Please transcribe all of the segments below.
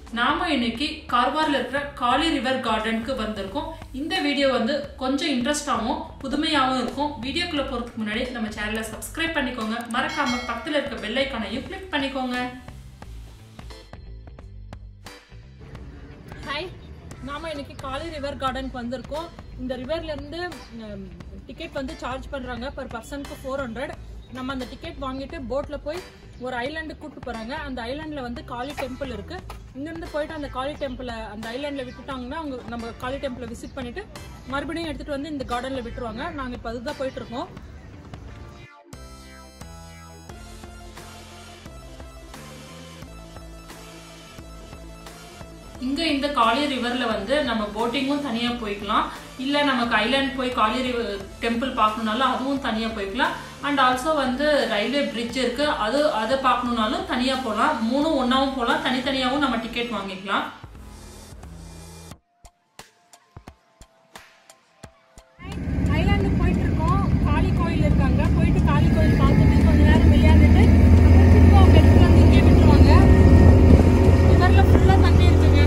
நாம இன்னைக்கு கார்வாரில் இருக்கிற காளி ரிவர் கார்டனுக்கு வந்திருக்கோம் இந்த வீடியோ வந்து கொஞ்சம் இன்ட்ரெஸ்டாகவும் புதுமையாகவும் இருக்கும் வீடியோக்குள்ள போகிறதுக்கு முன்னாடி நம்ம சேனலை சப்ஸ்கிரைப் பண்ணிக்கோங்க மறக்காம பக்கத்தில் இருக்க பெல் ஐக்கானையும் கிளிக் பண்ணிக்கோங்க ஹாய் நாம இன்னைக்கு காளி ரிவர் கார்டனுக்கு வந்திருக்கோம் இந்த ரிவர்ல இருந்து டிக்கெட் வந்து சார்ஜ் பண்றாங்க பர் பர்சனுக்கு ஃபோர் ஹண்ட்ரட் நம்ம அந்த டிக்கெட் வாங்கிட்டு போட்ல போய் ஒரு ஐலாண்டுக்கு கூட்டு போறாங்க அந்த ஐலாண்ட்ல வந்து காளி டெம்பிள் இருக்கு இங்க இருந்து போயிட்டு அந்த காளி டெம்பிள அந்த ஐலாண்ட்ல விட்டுட்டாங்கன்னா அவங்க நம்ம காளி டெம்பிள விசிட் பண்ணிட்டு மறுபடியும் எடுத்துட்டு வந்து இந்த கார்டன்ல விட்டுருவாங்க நாங்க இப்ப அதுதான் போயிட்டு இருக்கோம் இங்க இந்த காளி ரிவர்ல வந்து நம்ம போட்டிங்கும் தனியா போய்க்கலாம் இல்ல நமக்கு ஐலாண்ட் போய் காளி ரிவர் டெம்பிள் பார்க்கணுனாலும் அதுவும் தனியா போய்க்கலாம் அண்ட் ஆல்சோ வந்து ரயில்வே பிரிட்ஜ் இருக்கு அது அதை பார்க்கணுனாலும் தனியா போகலாம் மூணும் ஒன்னாவும் போகலாம் தனித்தனியாவும் நம்ம டிக்கெட் வாங்கிக்கலாம் ஐலாண்டுக்கு போயிட்டு இருக்கோம் காளி கோயில் இருக்காங்க போயிட்டு காளி கோயில் பார்த்துட்டு கொஞ்ச நேரம் விளையாண்டுட்டு அப்புறம் திரும்ப அவங்க எடுத்துட்டு வந்து இங்கே விட்டுருவாங்க ரிவர்ல ஃபுல்லா தண்ணி இருக்குங்க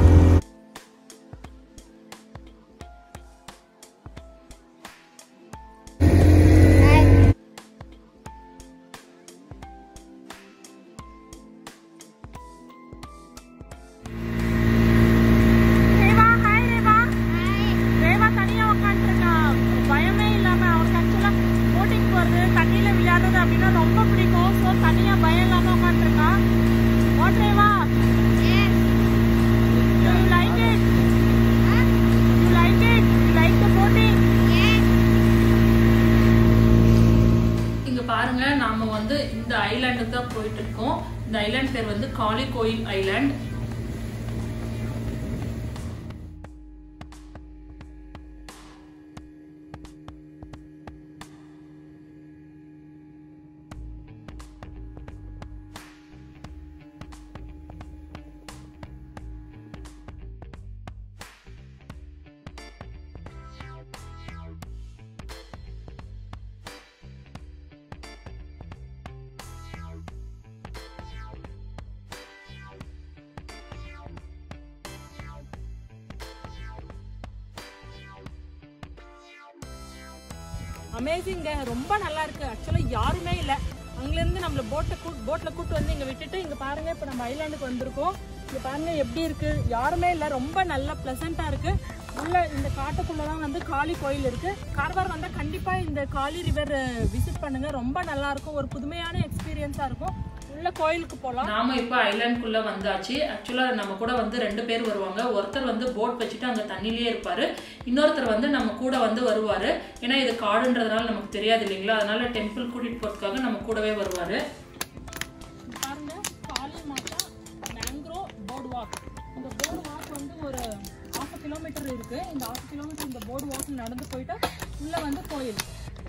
ரேவா ஹாய் ரேவா ரேவா தனியா உட்காந்துருக்கா பயமே இல்லாம அவருக்கு ஆக்சுவலா போட்டிங் போறது தண்ணியில விளையாடுறது அப்படின்னா ரொம்ப பிடிக்கும் ஸோ தனியா பயம் இல்லாம உட்காந்துருக்கா வாட் ரேவா you like it you like it you like the boating இங்க பாருங்க நாம வந்து இந்த ஐலாண்டுக்கு தான் போயிட்டு இருக்கோம் இந்த ஐலாண்ட் பேர் வந்து காளி கோயில் ஐலாண்ட் அமேசிங்க ரொம்ப நல்லா இருக்கு ஆக்சுவலா யாருமே இல்ல அங்கிருந்து நம்மள போட்டை கூட் போட்ல கூட்டு வந்து இங்க விட்டுட்டு இங்க பாருங்க இப்ப நம்ம ஐலாண்டுக்கு வந்திருக்கோம் இங்க பாருங்க எப்படி இருக்கு யாருமே இல்ல ரொம்ப நல்லா பிளசண்டா இருக்கு உள்ள இந்த காட்டுக்குள்ளதான் வந்து காளி கோயில் இருக்கு கார்வார் வந்தா கண்டிப்பா இந்த காளி ரிவர் விசிட் பண்ணுங்க ரொம்ப நல்லா இருக்கும் ஒரு புதுமையான எக்ஸ்பீரியன்ஸா இருக்கும் உள்ள கோயிலுக்கு போலாம் நாம இப்ப ஐலாண்ட்குள்ள வந்தாச்சு ஆக்சுவலா நம்ம கூட வந்து ரெண்டு பேர் வருவாங்க ஒருத்தர் வந்து போட் வச்சுட்டு அங்க தண்ணிலேயே இருப்பாரு இன்னொருத்தர் வந்து நம்ம கூட வந்து வருவாரு ஏன்னா இது காடுன்றதுனால நமக்கு தெரியாது இல்லைங்களா அதனால டெம்பிள் கூட்டிட்டு போறதுக்காக நம்ம கூடவே வருவாரு பாருங்க Kali Mata mangrove board walk இந்த போர்டு வாக் வந்து ஒரு ஹாஃப் கிலோமீட்டர் இருக்கு இந்த ஹாஃப் கிலோமீட்டர் இந்த போர்டு வாக் நடந்து போயிட்டா உள்ள வந்து கோயில்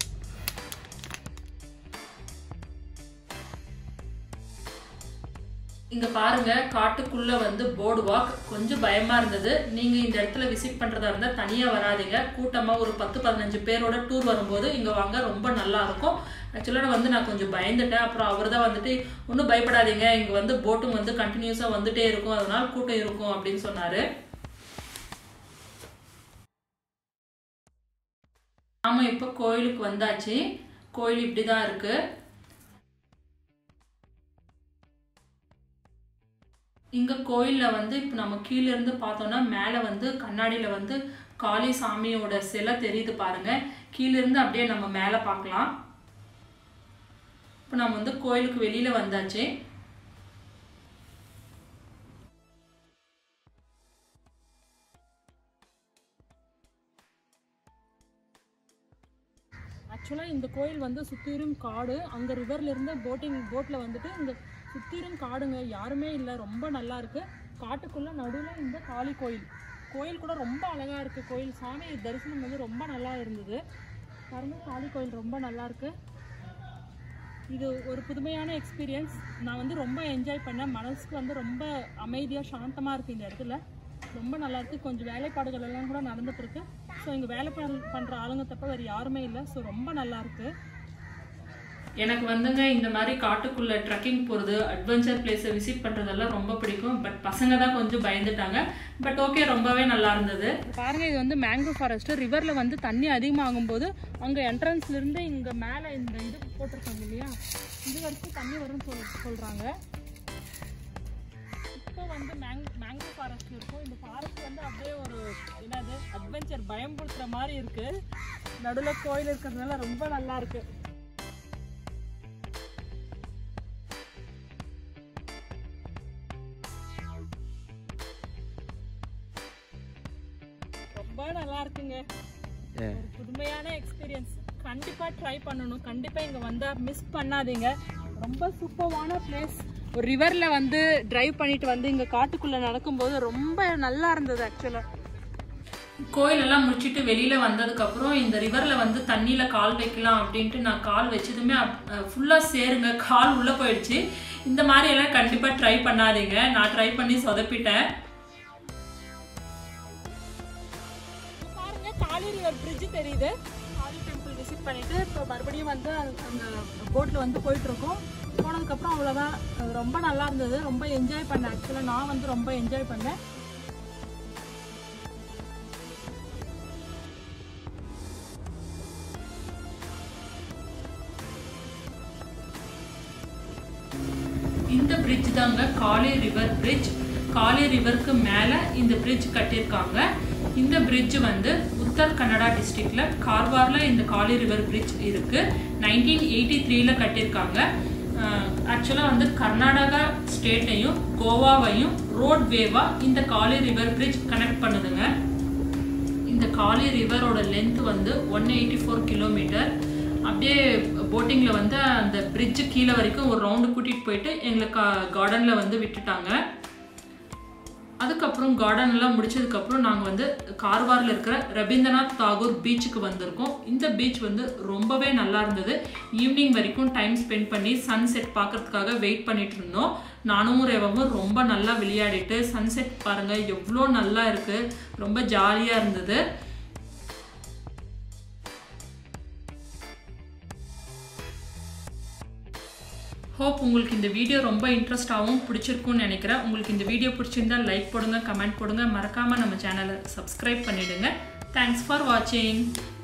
இங்க பாருங்க காட்டுக்குள்ள வந்து போர்டு வாக் கொஞ்சம் பயமா இருந்தது நீங்க இந்த இடத்துல விசிட் பண்றதா இருந்தா தனியா வராதீங்க கூட்டமா ஒரு பத்து பதினஞ்சு பேரோட டூர் வரும்போது இங்க வாங்க ரொம்ப நல்லா இருக்கும் ஆக்சுவலாக வந்து நான் கொஞ்சம் பயந்துட்டேன் அப்புறம் அவர் தான் வந்துட்டு ஒன்றும் பயப்படாதீங்க இங்க வந்து போட்டும் வந்து கண்டினியூஸா வந்துட்டே இருக்கும் அதனால கூட்டம் இருக்கும் அப்படின்னு சொன்னாரு ஆமா இப்போ கோயிலுக்கு வந்தாச்சு கோயில் இப்படிதான் இருக்கு இங்க கோயில்ல வந்து இப்போ நம்ம கீழே இருந்து பார்த்தோம்னா மேலே வந்து கண்ணாடியில வந்து காளி சாமியோட சிலை தெரியுது பாருங்க கீழே இருந்து அப்படியே நம்ம மேலே பார்க்கலாம் இப்போ நம்ம வந்து கோயிலுக்கு வெளியில வந்தாச்சு ஆக்சுவலாக இந்த கோயில் வந்து சுற்றிலும் காடு அங்கே ரிவர்லேருந்து போட்டிங் போட்டில் வந்துட்டு இந்த சுற்றிலும் காடுங்க யாருமே இல்லை ரொம்ப நல்லா இருக்கு காட்டுக்குள்ளே நடுவில் இந்த காளி கோயில் கோயில் கூட ரொம்ப அழகாக இருக்குது கோயில் சாமி தரிசனம் வந்து ரொம்ப நல்லா இருந்தது பாருங்க காளி கோயில் ரொம்ப நல்லா இருக்கு இது ஒரு புதுமையான எக்ஸ்பீரியன்ஸ் நான் வந்து ரொம்ப என்ஜாய் பண்ணேன் மனசுக்கு வந்து ரொம்ப அமைதியாக சாந்தமாக இருக்குது இந்த இடத்துல ரொம்ப நல்லா இருக்கு கொஞ்சம் வேலைப்பாடுகள் எல்லாம் கூட நடந்துட்டு இருக்கு ஸோ இங்கே வேலை பண்- பண்ற ஆளுங்க தப்ப வேறு யாருமே இல்லை ஸோ ரொம்ப நல்லா இருக்கு எனக்கு வந்துங்க இந்த மாதிரி காட்டுக்குள்ளே ட்ரெக்கிங் போகிறது அட்வென்ச்சர் பிளேஸை விசிட் பண்ணுறதெல்லாம் ரொம்ப பிடிக்கும் பட் பசங்க தான் கொஞ்சம் பயந்துட்டாங்க பட் ஓகே ரொம்பவே நல்லா இருந்தது பாருங்க இது வந்து மேங்கோ ஃபாரஸ்ட் ரிவரில் வந்து தண்ணி அதிகமாகும் போது அங்கே என்ட்ரன்ஸ்லேருந்து இங்கே மேலே இந்த இது போட்டிருக்காங்க இல்லையா இது வரைக்கும் தண்ணி வரும்னு சொல் சொல்கிறாங்க இப்போ வந்து மேங் மேங்கோ ஃபாரஸ்ட் இருக்கும் இந்த ஃபாரஸ்ட் வந்து அப்படியே ஒரு என்னது அட்வென்ச்சர் பயம்படுத்துகிற மாதிரி இருக்கு நடுவில் கோயில் இருக்கிறதுனால ரொம்ப நல்லா இருக்கு ரொம்ப நல்லா இருக்குங்க ஒரு புதுமையான எக்ஸ்பீரியன்ஸ் கண்டிப்பா ட்ரை பண்ணணும் கண்டிப்பா இங்க வந்தா மிஸ் பண்ணாதீங்க ரொம்ப சூப்பரான பிளேஸ் ஒரு ரிவர்ல வந்து டிரைவ் பண்ணிட்டு வந்து இங்க காட்டுக்குள்ள நடக்கும்போது ரொம்ப நல்லா இருந்தது ஆக்சுவலா கோயிலெல்லாம் முடிச்சுட்டு வெளியில வந்ததுக்கு அப்புறம் இந்த ரிவர்ல வந்து தண்ணியில கால் வைக்கலாம் அப்படின்ட்டு நான் கால் வச்சதுமே ஃபுல்லா சேருங்க கால் உள்ள போயிடுச்சு இந்த மாதிரி எல்லாம் கண்டிப்பா ட்ரை பண்ணாதீங்க நான் ட்ரை பண்ணி சொதப்பிட்டேன் பாருங்க காளி ரிவர் பிரிட்ஜ் தெரியுது காளி டெம்பிள் விசிட் பண்ணிட்டு இப்போ மறுபடியும் வந்து அந்த- அந்த போட்ல வந்து போயிட்டு இருக்கோம் போனதுக்கப்புறம் அவ்வளோதான் அது ரொம்ப நல்லா இருந்தது ரொம்ப என்ஜாய் பண்ணேன் ஆக்சுவலாக நான் வந்து ரொம்ப என்ஜாய் பண்ணேன் இந்த பிரிட்ஜ் தாங்க காளி ரிவர் பிரிட்ஜ் காளி ரிவருக்கு மேலே இந்த பிரிட்ஜ் கட்டியிருக்காங்க இந்த பிரிட்ஜ் வந்து உத்தர் கன்னடா டிஸ்ட்ரிக்ட்ல கார்வாரில் இந்த காளி ரிவர் பிரிட்ஜ் இருக்கு நைன்டீன் எயிட்டி த்ரீல கட்டியிருக்காங்க ஆக்சுவலாக வந்து கர்நாடகா ஸ்டேட்டையும் கோவாவையும் ரோட் வேவா இந்த காளி ரிவர் பிரிட்ஜ் கனெக்ட் பண்ணுதுங்க இந்த காளி ரிவரோட லென்த் வந்து ஒன் எயிட்டி ஃபோர் கிலோமீட்டர் அப்படியே போட்டிங்கில் வந்து அந்த பிரிட்ஜு கீழே வரைக்கும் ஒரு ரவுண்டு கூட்டிகிட்டு போயிட்டு எங்களை கா கார்டனில் வந்து விட்டுட்டாங்க அதுக்கப்புறம் கார்டன் எல்லாம் முடிச்சதுக்கப்புறம் நாங்கள் வந்து கார்வாரில் இருக்கிற ரவீந்திரநாத் தாகூர் பீச்சுக்கு வந்திருக்கோம் இந்த பீச் வந்து ரொம்பவே நல்லா இருந்தது ஈவினிங் வரைக்கும் டைம் ஸ்பெண்ட் பண்ணி சன் செட் பார்க்கறதுக்காக வெயிட் பண்ணிட்டு இருந்தோம் நானும் ரேவாவும் ரொம்ப நல்லா விளையாடிட்டு சன்செட் பாருங்க எவ்வளோ நல்லா இருக்கு ரொம்ப ஜாலியாக இருந்தது ஹோப் உங்களுக்கு இந்த வீடியோ ரொம்ப இன்ட்ரெஸ்டாகவும் பிடிச்சிருக்கும்னு நினைக்கிறேன் உங்களுக்கு இந்த வீடியோ பிடிச்சிருந்தா லைக் போடுங்க கமெண்ட் போடுங்க மறக்காமல் நம்ம சேனலை சப்ஸ்கிரைப் பண்ணிடுங்க தேங்க்ஸ் ஃபார் வாட்சிங்